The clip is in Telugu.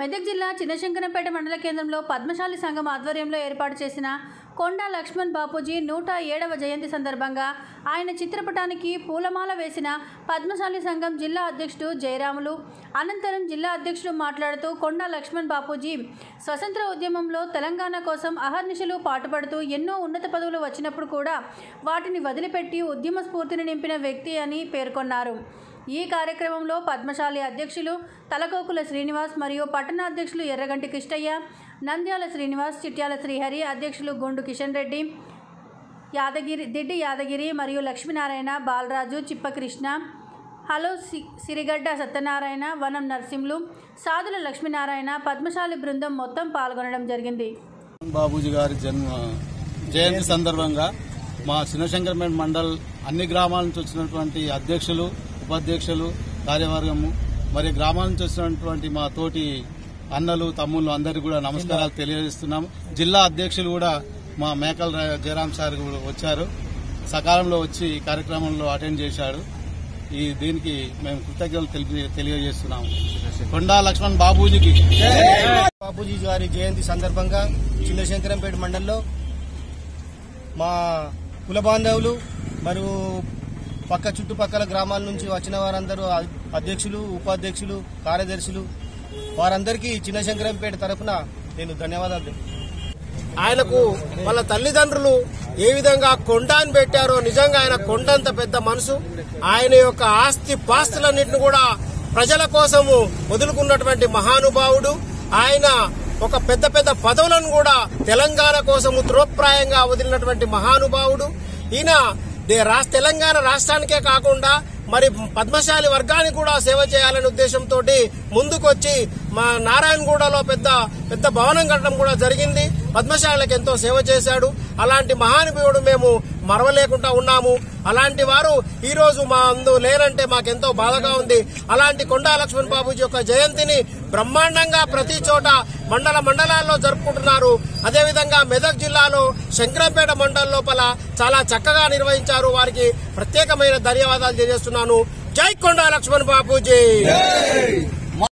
మెదక్ జిల్లా చిన్నశంకరంపేట మండల కేంద్రంలో పద్మశాలి సంఘం ఆధ్వర్యంలో ఏర్పాటు చేసిన కొండా లక్ష్మణ్ బాపూజీ నూట ఏడవ జయంతి సందర్భంగా ఆయన చిత్రపటానికి పూలమాల వేసిన పద్మశాలి సంఘం జిల్లా అధ్యక్షుడు జయరాములు అనంతరం జిల్లా అధ్యక్షుడు మాట్లాడుతూ కొండా లక్ష్మణ్ బాపూజీ స్వతంత్ర ఉద్యమంలో తెలంగాణ కోసం అహర్నిశలు పాటుపడుతూ ఎన్నో ఉన్నత పదవులు వచ్చినప్పుడు కూడా వాటిని వదిలిపెట్టి ఉద్యమ స్ఫూర్తిని నింపిన వ్యక్తి అని పేర్కొన్నారు ఈ కార్యక్రమంలో పద్మశాలి అధ్యక్షులు తలకోకుల శ్రీనివాస్ మరియు పట్టణ అధ్యక్షులు ఎర్రగంటి కృష్ణయ్య నంద్యాల శ్రీనివాస్ చిట్యాల శ్రీహరి అధ్యక్షులు గుండు కిషన్ రెడ్డి యాదగిరి దిడ్డి యాదగిరి మరియు లక్ష్మీనారాయణ బాలరాజు చిప్పకృష్ణ హలో సి సిరిగడ్డ సత్యనారాయణ వనం నరసింహులు సాధుల లక్ష్మీనారాయణ పద్మశాలి బృందం మొత్తం పాల్గొనడం జరిగింది బాబూజీ గారి జన్మ జయంతి సందర్భంగా మా శివశంకరపేట మండల్ అన్ని గ్రామాల నుంచి వచ్చినటువంటి అధ్యక్షులు ఉపాధ్యక్షులు కార్యవర్గము మరి గ్రామాల నుంచి వచ్చినటువంటి మా తోటి అన్నలు తమ్ముళ్ళు అందరికీ కూడా నమస్కారాలు తెలియజేస్తున్నాము జిల్లా అధ్యక్షులు కూడా మా మేకల రా- జయరాం సార్ కూడా వచ్చారు సకాలంలో వచ్చి ఈ కార్యక్రమంలో అటెండ్ చేశాడు ఈ దీనికి మేము కృతజ్ఞతలు తెలిపి తెలియజేస్తున్నాము కొండా లక్ష్మణ్ బాబూజీకి బాపూజీ గారి జయంతి సందర్భంగా చిన్నశంకరంపేట మండలంలో మా కుల బాంధవులు మరియు పక్క చుట్టుపక్కల గ్రామాల నుంచి వచ్చిన వారందరూ అ- అధ్యక్షులు ఉపాధ్యక్షులు కార్యదర్శులు వారందరికీ చిన్నశంకరంపేట తరపున నేను ధన్యవాదాలు తెలుపుతున్నాను. ఆయనకు వాళ్ళ తల్లిదండ్రులు ఏ విధంగా కొండ అని పెట్టారో నిజంగా ఆయన కొండంత పెద్ద మనసు ఆయన యొక్క ఆస్తి పాస్తులన్నింటిని కూడా ప్రజల కోసము వదులుకున్నటువంటి మహానుభావుడు ఆయన ఒక పెద్ద పెద్ద పదవులను కూడా తెలంగాణ కోసము ధ్రువప్రాయంగా వదిలినటువంటి మహానుభావుడు ఈయన దే- రాష్ట్ర తెలంగాణ రాష్ట్రానికే కాకుండా మరి పద్మశాలి వర్గానికి కూడా సేవ చేయాలనే ఉద్దేశంతో ముందుకొచ్చి మా నారాయణగూడలో పెద్ద పెద్ద భవనం కట్టడం కూడా జరిగింది పద్మశాలకు ఎంతో సేవ చేశాడు అలాంటి మహానుభావుడు మేము మరవలేకుండా ఉన్నాము అలాంటి వారు ఈ రోజు మా అందు లేరంటే మాకెంతో బాధగా ఉంది అలాంటి కొండా లక్ష్మణ్ బాబుజీ యొక్క జయంతిని బ్రహ్మాండంగా ప్రతి చోట మండల మండలాల్లో జరుపుకుంటున్నారు అదేవిధంగా మెదక్ జిల్లాలో శంకరంపేట మండలం లోపల చాలా చక్కగా నిర్వహించారు వారికి ప్రత్యేకమైన ధన్యవాదాలు తెలియజేస్తున్నాను జై కొండా లక్ష్మణ్ బాబూజీ